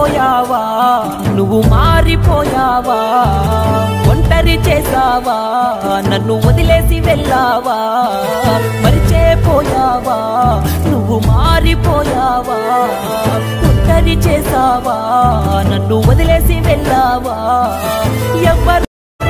పోయావా నువ్వు మారిపోయావా ఒంటరి చేసావా నన్ను వదిలేసి వెళ్ళావా మరిచే పోయావా నువ్వు మారిపోయావా ఒంటరి చేసావా నన్ను వదిలేసి వెళ్ళావా ఎవరు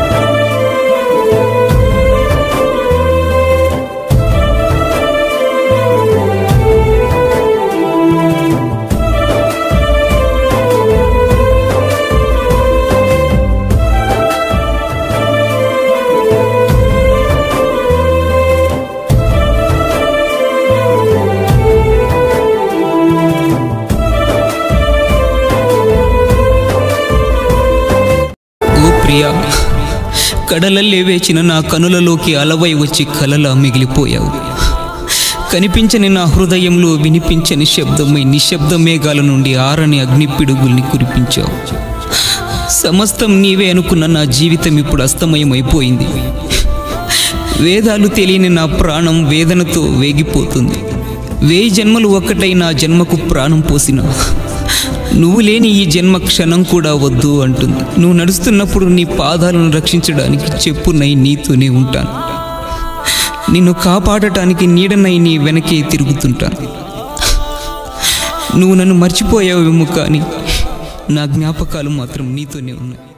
ఓ ప్రియా కడలల్లే వేచిన నా కనులలోకి అలవై వచ్చి కలలా మిగిలిపోయావు కనిపించని నా హృదయంలో వినిపించని శబ్దమై నిశ్శబ్ద మేఘాల నుండి ఆరని అగ్ని పిడుగుల్ని కురిపించావు సమస్తం నీవే అనుకున్న నా జీవితం ఇప్పుడు అస్తమయమైపోయింది వేదాలు తెలియని నా ప్రాణం వేదనతో వేగిపోతుంది వేయి జన్మలు ఒక్కటై నా జన్మకు ప్రాణం పోసిన నువ్వు లేని ఈ జన్మ క్షణం కూడా వద్దు అంటుంది నువ్వు నడుస్తున్నప్పుడు నీ పాదాలను రక్షించడానికి చెప్పునై నీతోనే ఉంటాను నిన్ను కాపాడటానికి నీడనై నీ వెనకే తిరుగుతుంటాను నువ్వు నన్ను మర్చిపోయావేమో కానీ నా జ్ఞాపకాలు మాత్రం నీతోనే ఉన్నాయి